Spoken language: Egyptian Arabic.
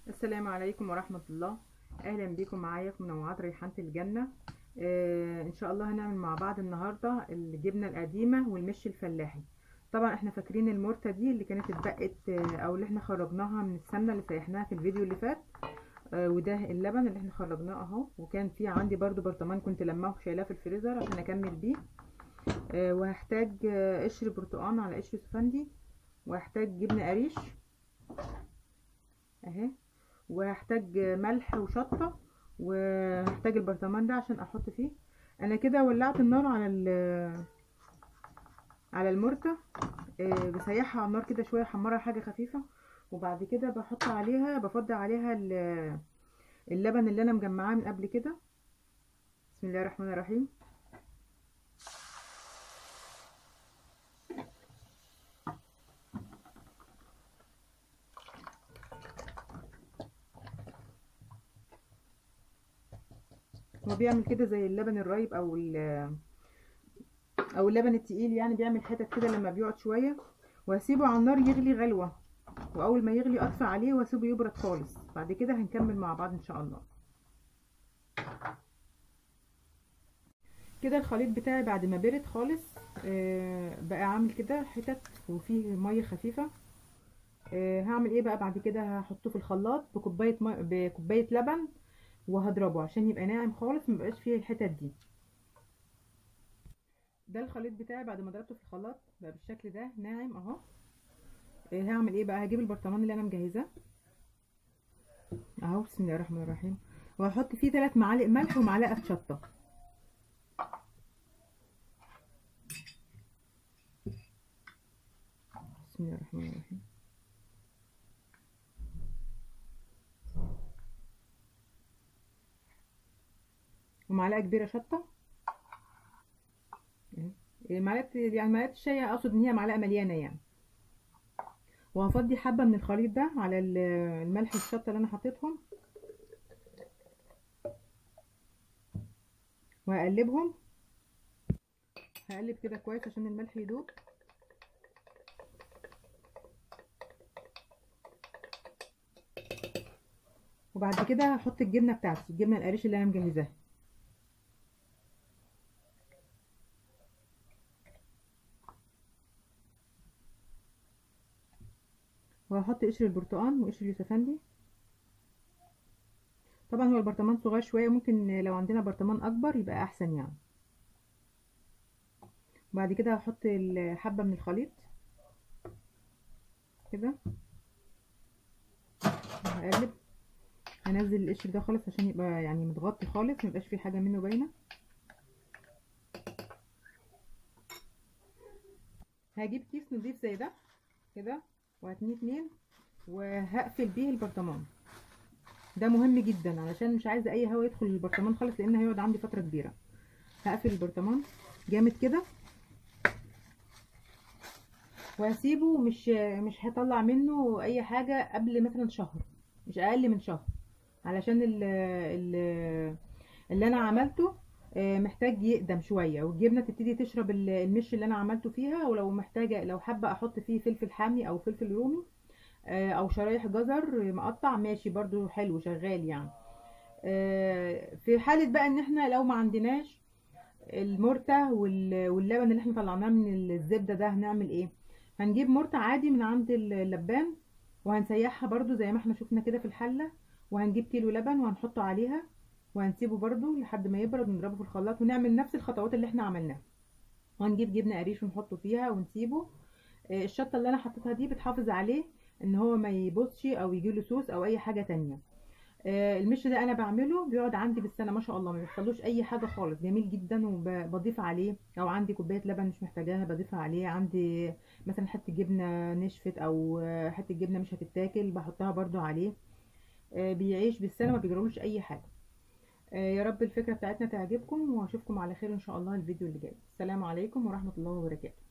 السلام عليكم ورحمة الله أهلا بكم معايا في منوعات ريحانة الجنة آه إن شاء الله هنعمل مع بعض النهاردة الجبنة القديمة والمش الفلاحي طبعا احنا فاكرين المرتة دي اللي كانت اتبقت آه أو اللي احنا خرجناها من السمنة اللي سيحناها في الفيديو اللي فات آه وده اللبن اللي احنا خرجناه اهو وكان في عندي برضو برطمان كنت لماه وشايلاه في الفريزر عشان اكمل بيه آه وهحتاج آه قشر برتقان على قشر سفندي وهحتاج جبنة قريش اهي وهحتاج ملح وشطة وهحتاج البرطمان ده عشان احط فيه انا كده ولعت النار على على المرتة أه بسيحها على النار كده شوية احمرها حاجة خفيفة وبعد كده بحط عليها بفضي عليها اللبن اللي انا مجمعاه من قبل كده بسم الله الرحمن الرحيم هو بيعمل كده زي اللبن الرايب او او اللبن التقيل يعني بيعمل حتت كده لما بيقعد شويه وهسيبه على النار يغلي غلوه واول ما يغلي اطفي عليه واسيبه يبرد خالص بعد كده هنكمل مع بعض ان شاء الله كده الخليط بتاعي بعد ما برد خالص آه بقى عامل كده حتت وفيه ميه خفيفه آه هعمل ايه بقى بعد كده هحطه في الخلاط بكوبايه بكوبايه لبن وهضربه عشان يبقى ناعم خالص مبقاش فيه الحتت دي ده الخليط بتاعي بعد ما ضربته في الخلاط بقى بالشكل ده ناعم اهو إيه هعمل ايه بقى هجيب البرطمان اللي انا مجهزاه اهو بسم الله الرحمن الرحيم وهحط فيه 3 معالق ملح ومعلقه شطه بسم الله الرحمن الرحيم ومعلقه كبيره شطه معلقه يعني معلقه الشاي اقصد ان هي معلقه مليانه يعني وهفضي حبه من الخليط ده على الملح والشطه اللي انا حطيتهم وهقلبهم هقلب كده كويس عشان الملح يدوب وبعد كده هحط الجبنه بتاعتي الجبنه القريش اللي انا مجهزاها وهحط قشر البرتقال وقشر اليوسفندي طبعا هو البرطمان صغير شويه ممكن لو عندنا برطمان اكبر يبقى احسن يعني بعد كده هحط الحبه من الخليط كده هقلب هنزل القشر ده خالص عشان يبقى يعني متغطي خالص ميبقاش فيه حاجه منه باينه هجيب كيس نضيف زي ده كده وهتنيه اتنين وهقفل بيه البرطمان ده مهم جدا علشان مش عايزه اي هواء يدخل البرطمان خالص لان هيقعد عندي فتره كبيره هقفل البرطمان جامد كده وهسيبه مش مش هطلع منه اي حاجه قبل مثلا شهر مش اقل من شهر علشان ال ال اللي انا عملته محتاج يقدم شويه والجبنه تبتدي تشرب المش اللي انا عملته فيها ولو محتاجه لو حابه احط فيه فلفل حامي او فلفل رومي او شرايح جزر مقطع ماشي برضو حلو شغال يعني في حاله بقى ان احنا لو ما عندناش المرته واللبن اللي احنا طلعناه من الزبده ده هنعمل ايه هنجيب مرته عادي من عند اللبان وهنسيحها برضو زي ما احنا شفنا كده في الحله وهنجيب كيلو لبن وهنحطه عليها وهنسيبه برضو لحد ما يبرد ونضربه في الخلاط ونعمل نفس الخطوات اللي احنا عملناها وهنجيب جبنه قريش ونحطه فيها ونسيبه الشطه اللي انا حطيتها دي بتحافظ عليه ان هو ما يبصش او يجيله سوس او اي حاجه تانية المش ده انا بعمله بيقعد عندي بالسنه ما شاء الله ما بيحصلوش اي حاجه خالص جميل جدا وبضيف عليه او عندي كوبايه لبن مش محتاجاها بضيفها عليه عندي مثلا حته جبنه نشفت او حته جبنه مش هتتاكل بحطها برضو عليه بيعيش بالسنه ما بيجرالوش اي حاجه يا رب الفكرة بتاعتنا تعجبكم واشوفكم على خير ان شاء الله الفيديو اللي جاي السلام عليكم ورحمة الله وبركاته